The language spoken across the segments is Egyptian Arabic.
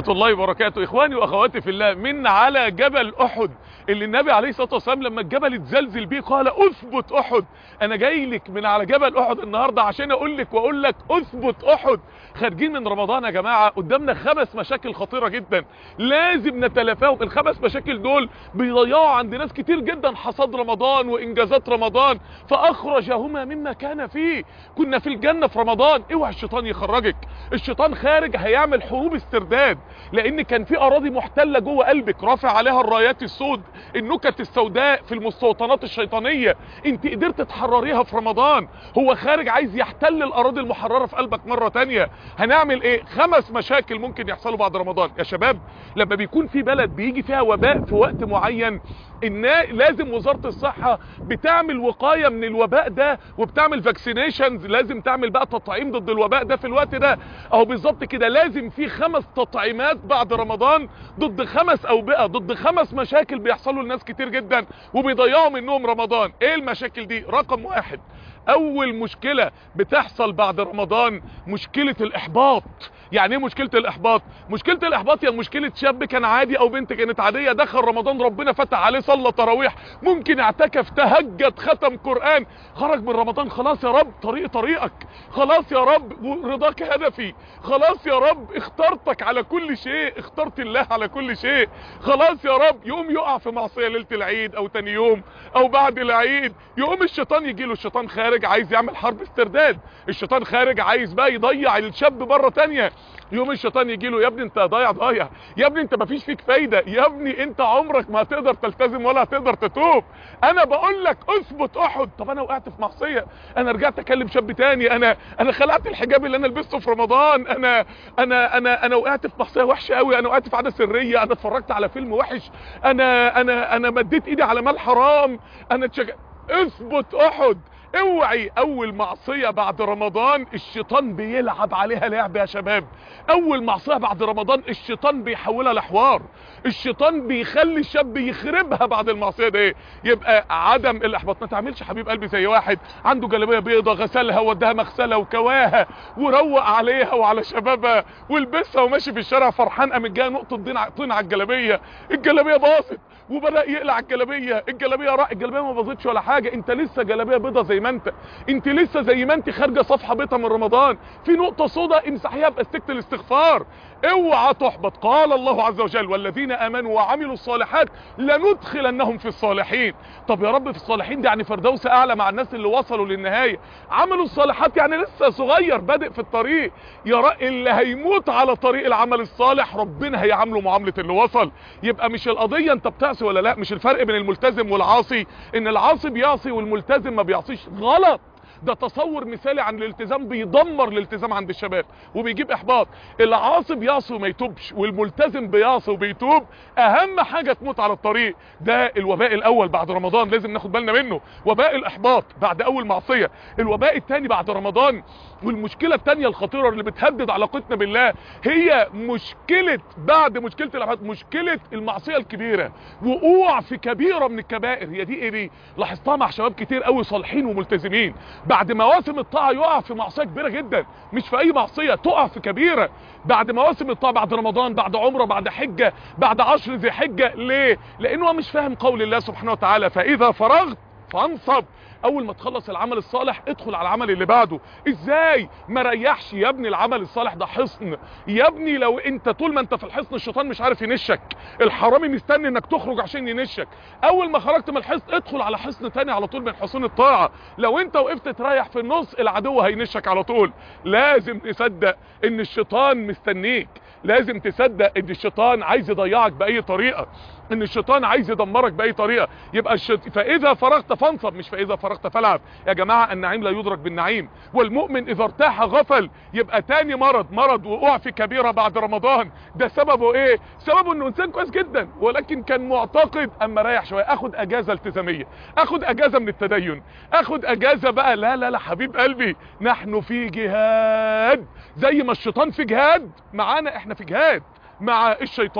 الله وبركاته اخواني واخواتي في الله من على جبل احد اللي النبي عليه الصلاه والسلام لما الجبل اتزلزل بيه قال اثبت احد انا جاي لك من على جبل احد النهارده عشان اقول لك واقول لك اثبت احد خارجين من رمضان يا جماعه قدامنا خمس مشاكل خطيره جدا لازم نتلافاهم الخمس مشاكل دول بيضيعوا عند ناس كتير جدا حصاد رمضان وانجازات رمضان فاخرجهما مما كان فيه كنا في الجنه في رمضان اوعى الشيطان يخرجك الشيطان خارج هيعمل حروب استرداد لان كان في اراضي محتله جوه قلبك رافع عليها الرايات السود النكت السوداء في المستوطنات الشيطانيه انت قدرت تحرريها في رمضان هو خارج عايز يحتل الاراضي المحرره في قلبك مره تانية هنعمل ايه خمس مشاكل ممكن يحصلوا بعد رمضان يا شباب لما بيكون في بلد بيجي فيها وباء في وقت معين ان لازم وزاره الصحه بتعمل وقايه من الوباء ده وبتعمل فاكسينيشنز لازم تعمل بقى تطعيم ضد الوباء ده في الوقت ده اهو بالظبط كده لازم في خمس تطعيمات بعد رمضان ضد خمس اوبئه ضد خمس مشاكل بيحصلوا لناس كتير جدا وبيضيعوا منهم رمضان ايه المشاكل دي رقم واحد اول مشكلة بتحصل بعد رمضان مشكلة الاحباط يعني ايه مشكلة الاحباط مشكلة الاحباط هي مشكلة شاب كان عادي او بنت كانت عادية دخل رمضان ربنا فتح عليه صلى تراويح ممكن اعتكف تهجد ختم قرآن خرج من رمضان خلاص يا رب طريق طريقك خلاص يا رب رضاك هدفي خلاص يا رب اخترتك على كل شيء اخترت الله على كل شيء خلاص يا رب يقوم يقع في معصية ليلة العيد او تاني يوم او بعد العيد يقوم الشيطان يجي له الشيطان خارج عايز يعمل حرب استرداد الشيطان خارج عايز بقى يضيع الشاب مرة تانية يوم الشيطان يجي له يا ابني انت ضايع ضايع يا ابني انت مفيش فيك فايده يا ابني انت عمرك ما هتقدر تلتزم ولا هتقدر تتوب انا بقول لك اثبت احد طب انا وقعت في معصيه انا رجعت اكلم شاب تاني انا انا خلعت الحجاب اللي انا لبسته في رمضان انا انا انا انا وقعت في معصيه وحشه قوي انا وقعت في عاده سريه انا اتفرجت على فيلم وحش انا انا انا مديت ايدي على مال حرام انا اتشج... اثبت احد اوعي اول معصية بعد رمضان الشيطان بيلعب عليها لعب يا شباب اول معصية بعد رمضان الشيطان بيحولها لحوار الشيطان بيخلي الشاب يخربها بعد المعصية دي يبقى عدم الاحباط ما تعملش حبيب قلبي زي واحد عنده جلابيه بيضة غسلها وداها مغسلة وكواها وروق عليها وعلى شبابها ولبسها وماشي في الشارع فرحان قام جايه نقطة طين على الجلابية الجلابية باظت وبدا يقلع الجلابيه الجلابيه راح الجلابيه ما باظتش ولا حاجه انت لسه جلابيه بيضه زي ما انت انت لسه زي ما انت خارجه صفحه بيضه من رمضان في نقطه سوداء امسحيها باستكه الاستغفار اوعى تحبط قال الله عز وجل والذين امنوا وعملوا الصالحات لندخلنهم في الصالحين طب يا رب في الصالحين دي يعني فردوس اعلى مع الناس اللي وصلوا للنهايه عملوا الصالحات يعني لسه صغير بادئ في الطريق يا رب اللي هيموت على طريق العمل الصالح ربنا هيعامله معامله اللي وصل يبقى مش القضيه انت بتعصي ولا لا مش الفرق بين الملتزم والعاصي ان العاصي بيعصي والملتزم ما بيعصيش غلط ده تصور مثالي عن الالتزام بيدمر الالتزام عند الشباب وبيجيب احباط العاصي بيعصي وما يتوبش والملتزم بيعصي وبيتوب اهم حاجة تموت على الطريق ده الوباء الاول بعد رمضان لازم ناخد بالنا منه وباء الاحباط بعد اول معصية الوباء الثاني بعد رمضان والمشكلة الثانية الخطيرة اللي بتهدد علاقتنا بالله هي مشكلة بعد مشكلة الاحباط مشكلة المعصية الكبيرة وقوع في كبيرة من الكبائر هي دي ايه دي لاحظتها مع شباب كتير قوي صالحين وملتزمين بعد مواسم الطاعة يقع في معصية كبيرة جدا مش في اي معصية تقع في كبيرة بعد مواسم الطاعة بعد رمضان بعد عمره بعد حجة بعد عشر ذي حجة ليه لانه هو مش فاهم قول الله سبحانه وتعالى فاذا فرغت فانصب اول ما تخلص العمل الصالح ادخل على العمل اللي بعده ازاي ما ريحش يا ابني العمل الصالح ده حصن يا ابني لو انت طول ما انت في الحصن الشيطان مش عارف ينشك الحرامي مستني انك تخرج عشان ينشك اول ما خرجت من الحصن ادخل على حصن تاني على طول من حصون الطاعه لو انت وقفت تريح في النص العدو هينشك على طول لازم تصدق ان الشيطان مستنيك لازم تصدق ان الشيطان عايز يضيعك باي طريقه ان الشيطان عايز يدمرك باي طريقه يبقى الشيط... فاذا فرغت فانصب مش فاذا فرغت فالعب يا جماعه النعيم لا يدرك بالنعيم والمؤمن اذا ارتاح غفل يبقى تاني مرض مرض وقوع في كبيره بعد رمضان ده سببه ايه سببه انه انسان كويس جدا ولكن كان معتقد اما رايح شويه اخد اجازه التزاميه اخد اجازه من التدين اخد اجازه بقى لا لا لا حبيب قلبي نحن في جهاد زي ما الشيطان في جهاد معانا احنا في جهاد مع الشيطان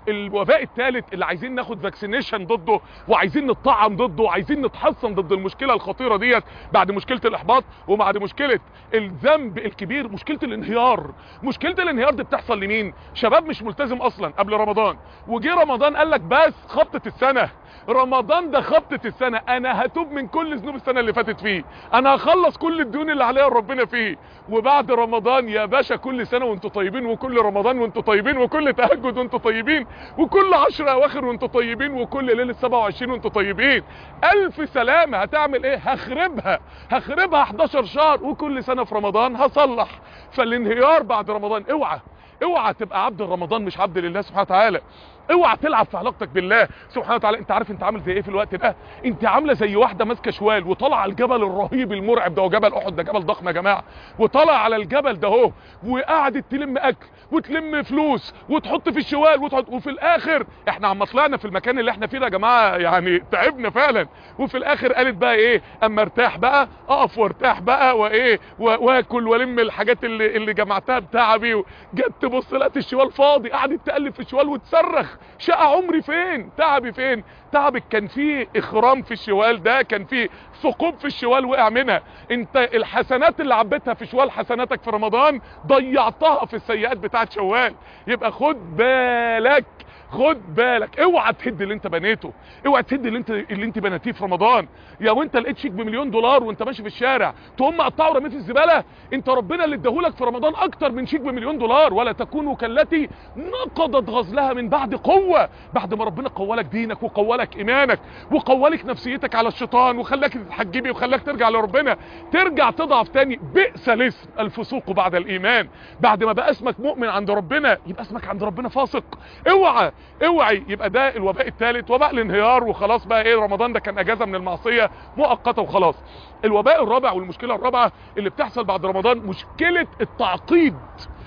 الوباء الثالث اللي عايزين ناخد فاكسينيشن ضده وعايزين نطعم ضده وعايزين نتحصن ضد المشكله الخطيره ديت بعد مشكله الاحباط وبعد مشكله الذنب الكبير مشكله الانهيار مشكله الانهيار دي بتحصل لمين شباب مش ملتزم اصلا قبل رمضان وجي رمضان قال لك بس خبطه السنه رمضان ده خبطه السنه انا هتوب من كل ذنوب السنه اللي فاتت فيه انا هخلص كل الديون اللي عليا ربنا فيه وبعد رمضان يا باشا كل سنه وانتم طيبين وكل رمضان وانتم طيبين وكل تهجد وانتم طيبين وكل عشر اواخر وانتم طيبين وكل ليله 27 وانتم طيبين الف سلامه هتعمل ايه هخربها هخربها 11 شهر وكل سنه في رمضان هصلح فالانهيار بعد رمضان اوعى اوعى تبقى عبد رمضان مش عبد لله سبحانه وتعالى اوعى تلعب في علاقتك بالله سبحانه وتعالى انت عارف انت عامل زي ايه في الوقت ده انت عامله زي واحده ماسكه شوال وطالعه على الجبل الرهيب المرعب ده وجبل احد ده جبل ضخم يا جماعه وطالعه على الجبل ده اهو وقعدت تلم اكل وتلم فلوس وتحط في الشوال وتحط وفي الاخر احنا عم طلعنا في المكان اللي احنا فيه ده يا جماعه يعني تعبنا فعلا وفي الاخر قالت بقى ايه اما ارتاح بقى اقف وارتاح بقى وايه واكل والم الحاجات اللي اللي جمعتها بتعبي جت تبص لقت الشوال فاضي قعدت تقلب في الشوال وتصرخ شقى عمري فين تعبي فين تعبك كان فيه اخرام في الشوال ده كان فيه ثقوب في الشوال وقع منها انت الحسنات اللي عبيتها في شوال حسناتك في رمضان ضيعتها في السيئات بتاعت شوال يبقى خد بالك خد بالك اوعى تهد اللي انت بنيته اوعى تهد اللي انت اللي انت بنيتيه في رمضان يا وانت لقيت شيك بمليون دولار وانت ماشي في الشارع تقوم مقطعه ورميه في الزباله انت ربنا اللي اداهولك في رمضان اكتر من شيك بمليون دولار ولا تكونوا كالتي نقضت غزلها من بعد قوه بعد ما ربنا قولك دينك وقولك ايمانك وقولك نفسيتك على الشيطان وخلاك تتحجبي وخلاك ترجع لربنا ترجع تضعف تاني بئس الاسم الفسوق بعد الايمان بعد ما بقى اسمك مؤمن عند ربنا يبقى اسمك عند ربنا فاسق اوعى اوعي يبقى ده الوباء الثالث وباء الانهيار وخلاص بقى ايه رمضان ده كان اجازه من المعصيه مؤقته وخلاص الوباء الرابع والمشكله الرابعه اللي بتحصل بعد رمضان مشكله التعقيد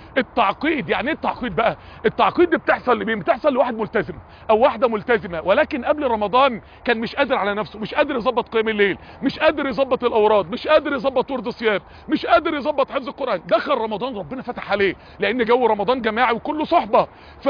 التعقيد يعني ايه التعقيد بقى التعقيد دي بتحصل لمين بتحصل لواحد ملتزم او واحده ملتزمه ولكن قبل رمضان كان مش قادر على نفسه مش قادر يظبط قيام الليل مش قادر يظبط الاوراد مش قادر يظبط ورد الصيام مش قادر يظبط حفظ القران دخل رمضان ربنا فتح عليه لان جو رمضان جماعي وكله صحبه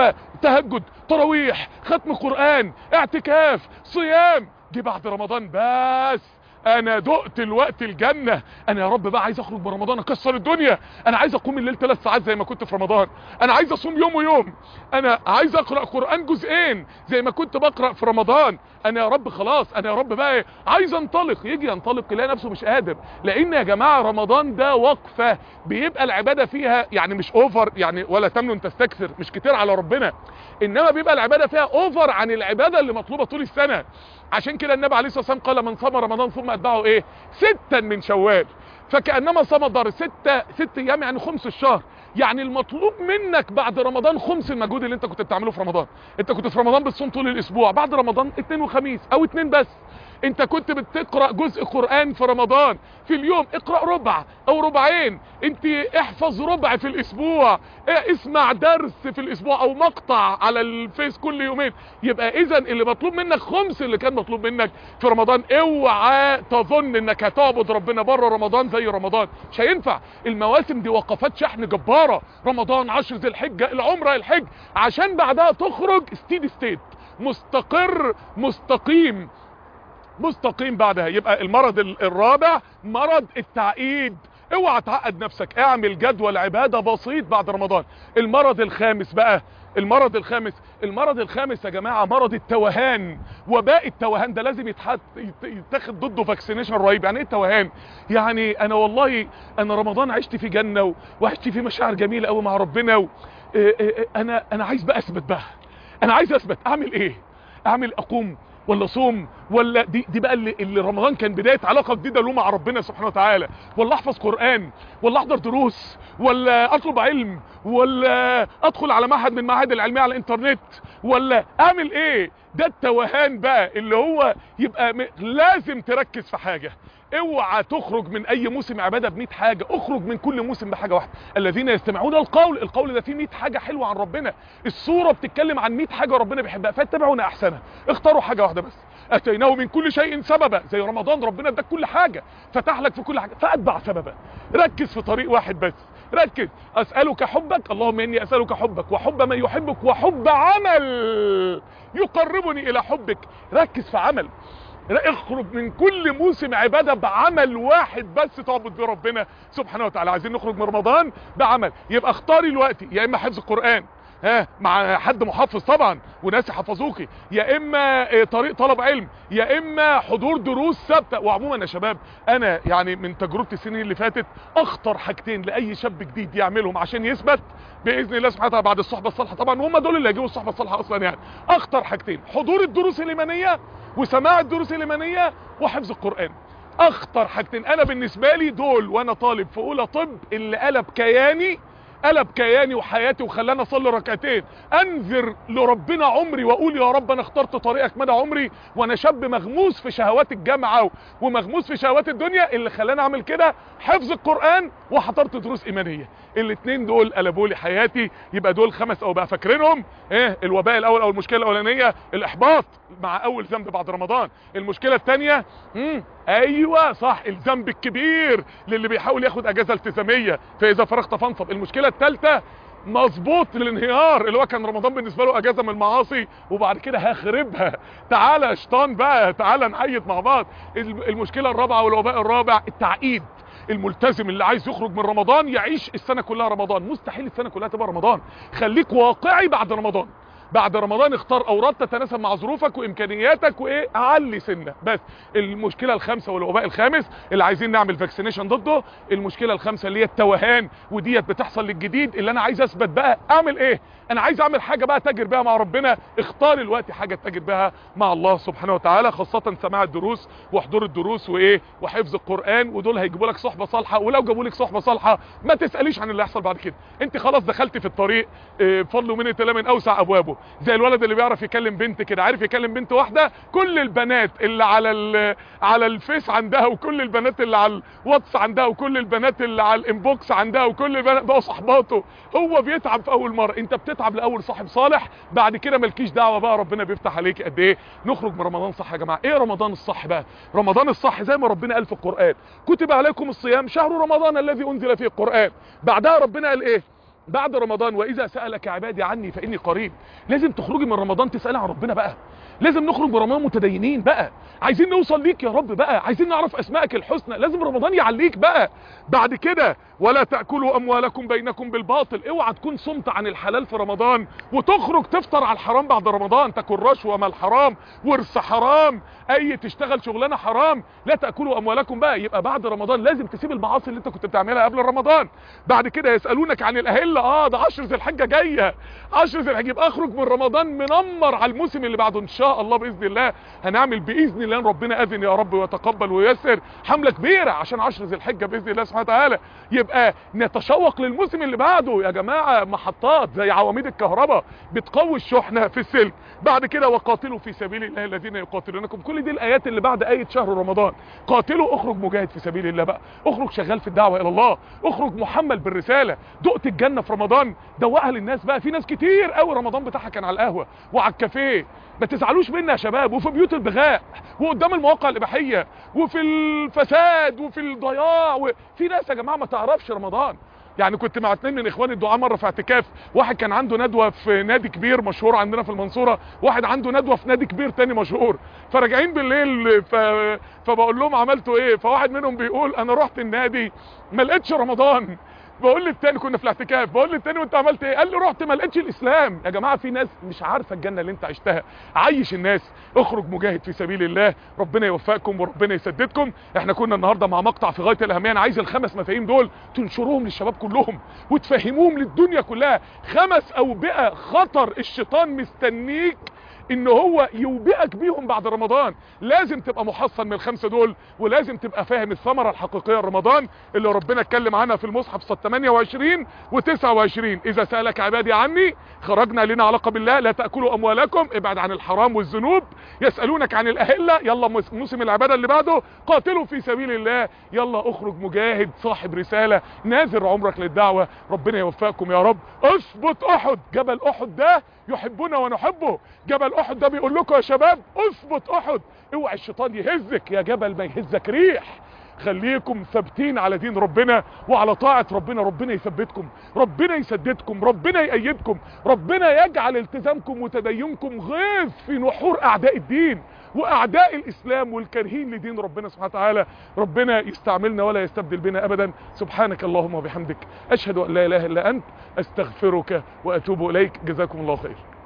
فتهجد تراويح ختم قران اعتكاف صيام جه بعد رمضان بس انا دقت الوقت الجنة انا يا رب بقى عايز اخرج برمضان اكسر الدنيا انا عايز اقوم الليل ثلاث ساعات زي ما كنت في رمضان انا عايز اصوم يوم ويوم انا عايز اقرا قران جزئين زي ما كنت بقرا في رمضان انا يا رب خلاص انا يا رب بقى عايز انطلق يجي ينطلق يلاقي نفسه مش قادر لان يا جماعه رمضان ده وقفه بيبقى العباده فيها يعني مش اوفر يعني ولا تمنن تستكثر مش كتير على ربنا انما بيبقى العباده فيها اوفر عن العباده اللي مطلوبه طول السنه عشان كده النبي عليه الصلاه والسلام قال من صام رمضان ثم اتبعه ايه ستا من شوال فكانما صام الدار ستة ست ايام يعني خمس الشهر يعني المطلوب منك بعد رمضان خمس المجهود اللي انت كنت بتعمله في رمضان انت كنت في رمضان بتصوم طول الاسبوع بعد رمضان اتنين وخميس او اتنين بس انت كنت بتقرأ جزء قرآن في رمضان في اليوم اقرأ ربع او ربعين انت احفظ ربع في الاسبوع اه اسمع درس في الاسبوع او مقطع على الفيس كل يومين يبقى اذا اللي مطلوب منك خمس اللي كان مطلوب منك في رمضان اوعى تظن انك هتعبد ربنا بره رمضان زي رمضان مش هينفع المواسم دي وقفات شحن جبارة رمضان عشر ذي الحجة العمرة الحج عشان بعدها تخرج ستيد ستيت مستقر مستقيم مستقيم بعدها يبقى المرض الرابع مرض التعقيد اوعى تعقد نفسك اعمل جدول عبادة بسيط بعد رمضان المرض الخامس بقى المرض الخامس المرض الخامس يا جماعة مرض التوهان وباء التوهان ده لازم يتحط يتاخد ضده فاكسينيشن رهيب يعني ايه التوهان يعني انا والله انا رمضان عشت في جنة وعشت في مشاعر جميلة قوي مع ربنا و... انا انا عايز بقى اثبت بقى انا عايز اثبت اعمل ايه اعمل اقوم ولا صوم ولا دي, دي بقى اللي, اللي رمضان كان بداية علاقة جديدة له مع ربنا سبحانه وتعالى ولا احفظ قرآن ولا احضر دروس ولا اطلب علم ولا ادخل على معهد من المعاهد العلمية على الانترنت ولا اعمل ايه ده التوهان بقى اللي هو يبقى م... لازم تركز في حاجة اوعى تخرج من اي موسم عبادة ب حاجة اخرج من كل موسم بحاجة واحدة الذين يستمعون القول القول ده فيه 100 حاجة حلوة عن ربنا الصورة بتتكلم عن 100 حاجة ربنا بيحبها فاتبعونا احسنها اختاروا حاجة واحدة بس اتيناه من كل شيء سببا زي رمضان ربنا اداك كل حاجة فتح لك في كل حاجة فاتبع سببا ركز في طريق واحد بس ركز اسالك حبك اللهم اني اسالك حبك وحب من يحبك وحب عمل يقربني الى حبك ركز في عمل اخرج من كل موسم عبادة بعمل واحد بس تعبد بيه ربنا سبحانه وتعالى عايزين نخرج من رمضان بعمل يبقى اختاري الوقت يا اما حفظ القرآن ها مع حد محفظ طبعا وناس يحفظوكي يا اما اه طريق طلب علم يا اما حضور دروس ثابته وعموما يا شباب انا يعني من تجربتي السنين اللي فاتت اخطر حاجتين لاي شاب جديد يعملهم عشان يثبت باذن الله سبحانه وتعالى بعد الصحبه الصالحه طبعا وهم دول اللي هيجيبوا الصحبه الصالحه اصلا يعني اخطر حاجتين حضور الدروس الايمانيه وسماع الدروس الايمانيه وحفظ القران اخطر حاجتين انا بالنسبه لي دول وانا طالب في اولى طب اللي قلب كياني قلب كياني وحياتي وخلاني اصلي ركعتين انذر لربنا عمري واقول يا رب انا اخترت طريقك مدى عمري وانا شاب مغموس في شهوات الجامعه ومغموس في شهوات الدنيا اللي خلاني اعمل كده حفظ القران وحضرت دروس ايمانيه الاثنين دول قلبوا لي حياتي يبقى دول خمس او بقى فاكرينهم ايه الوباء الاول او المشكله الاولانيه الاحباط مع اول ذنب بعد رمضان المشكله الثانيه ايوه صح الذنب الكبير للي بيحاول ياخد اجازه التزاميه فاذا فرغت فانصب المشكله الثالثه مظبوط للانهيار اللي هو كان رمضان بالنسبه له اجازه من المعاصي وبعد كده هخربها تعالى يا شيطان بقى تعالى نعيط مع بعض المشكله الرابعه والوباء الرابع التعقيد الملتزم اللي عايز يخرج من رمضان يعيش السنه كلها رمضان مستحيل السنه كلها تبقى رمضان خليك واقعي بعد رمضان بعد رمضان اختار اوراد تتناسب مع ظروفك وامكانياتك وايه علي سنه بس المشكله الخامسه والوباء الخامس اللي عايزين نعمل فاكسينيشن ضده المشكله الخامسه اللي هي التوهان وديت بتحصل للجديد اللي انا عايز اثبت بقى اعمل ايه انا عايز اعمل حاجه بقى تاجر بيها مع ربنا اختار الوقت حاجه تاجر بيها مع الله سبحانه وتعالى خاصه سماع الدروس وحضور الدروس وايه وحفظ القران ودول هيجيبوا لك صحبه صالحه ولو جابوا لك صحبه صالحه ما تساليش عن اللي هيحصل بعد كده انت خلاص دخلت في الطريق اه فضل ومنه الله من اوسع ابوابه زي الولد اللي بيعرف يكلم بنت كده عارف يكلم بنت واحده كل البنات اللي على على الفيس عندها وكل البنات اللي على الواتس عندها وكل البنات اللي على الانبوكس عندها وكل البنات بقوا صحباته هو بيتعب في اول مره انت بتتعب لاول صاحب صالح بعد كده مالكيش دعوه بقى ربنا بيفتح عليك قد ايه نخرج من رمضان صح يا جماعه ايه رمضان الصح بقى رمضان الصح زي ما ربنا قال في القران كتب عليكم الصيام شهر رمضان الذي انزل فيه القران بعدها ربنا قال ايه بعد رمضان واذا سالك عبادي عني فاني قريب لازم تخرجي من رمضان تسالي عن ربنا بقى لازم نخرج من رمضان متدينين بقى عايزين نوصل ليك يا رب بقى عايزين نعرف اسمائك الحسنى لازم رمضان يعليك بقى بعد كده ولا تاكلوا اموالكم بينكم بالباطل اوعى تكون صمت عن الحلال في رمضان وتخرج تفطر على الحرام بعد رمضان تاكل رشوه مال حرام ورث حرام اي تشتغل شغلانه حرام لا تاكلوا اموالكم بقى يبقى بعد رمضان لازم تسيب المعاصي اللي انت كنت بتعملها قبل رمضان بعد كده يسالونك عن الاهله اه ده 10 ذي الحجه جايه 10 ذي الحجه يبقى اخرج من رمضان منمر على الموسم اللي بعده ان شاء الله باذن الله هنعمل باذن الله ربنا اذن يا رب ويتقبل وييسر حمله كبيره عشان 10 ذي الحجه باذن الله سبحانه وتعالى يبقى نتشوق للموسم اللي بعده يا جماعه محطات زي عواميد الكهرباء بتقوي الشحنه في السلك بعد كده وقاتلوا في سبيل الله الذين يقاتلونكم كل دي الايات اللي بعد ايه شهر رمضان قاتلوا اخرج مجاهد في سبيل الله بقى اخرج شغال في الدعوه الى الله اخرج محمل بالرساله دقت الجنه في رمضان دوقها للناس بقى في ناس كتير قوي رمضان بتاعها كان على القهوه وعلى الكافيه ما تزعلوش منا يا شباب وفي بيوت البغاء وقدام المواقع الاباحيه وفي الفساد وفي الضياع وفي ناس يا جماعه ما تعرفش رمضان يعني كنت مع اتنين من اخواني الدعاء مره في اعتكاف واحد كان عنده ندوه في نادي كبير مشهور عندنا في المنصوره واحد عنده ندوه في نادي كبير تاني مشهور فراجعين بالليل ف... فبقول لهم عملتوا ايه فواحد منهم بيقول انا رحت النادي ما لقيتش رمضان بقول للتاني كنا في الاعتكاف بقول للتاني وانت عملت ايه قال لي رحت ما لقيتش الاسلام يا جماعه في ناس مش عارفه الجنه اللي انت عشتها عيش الناس اخرج مجاهد في سبيل الله ربنا يوفقكم وربنا يسددكم احنا كنا النهارده مع مقطع في غايه الاهميه انا عايز الخمس مفاهيم دول تنشروهم للشباب كلهم وتفهموهم للدنيا كلها خمس اوبئه خطر الشيطان مستنيك ان هو يوبئك بيهم بعد رمضان لازم تبقى محصن من الخمسه دول ولازم تبقى فاهم الثمره الحقيقيه لرمضان اللي ربنا اتكلم عنها في المصحف صد 28 و29 اذا سالك عبادي عني خرجنا لنا علاقه بالله لا تاكلوا اموالكم ابعد عن الحرام والذنوب يسالونك عن الاهله يلا موسم العباده اللي بعده قاتلوا في سبيل الله يلا اخرج مجاهد صاحب رساله ناذر عمرك للدعوه ربنا يوفقكم يا رب اثبت احد جبل احد ده يحبنا ونحبه جبل احد ده بيقول لكم يا شباب اثبت احد اوعى الشيطان يهزك يا جبل ما يهزك ريح خليكم ثابتين على دين ربنا وعلى طاعة ربنا ربنا يثبتكم ربنا يسددكم ربنا يأيدكم ربنا يجعل التزامكم وتدينكم غيظ في نحور اعداء الدين واعداء الاسلام والكارهين لدين ربنا سبحانه وتعالى ربنا يستعملنا ولا يستبدل بنا ابدا سبحانك اللهم وبحمدك اشهد ان لا اله الا انت استغفرك واتوب اليك جزاكم الله خير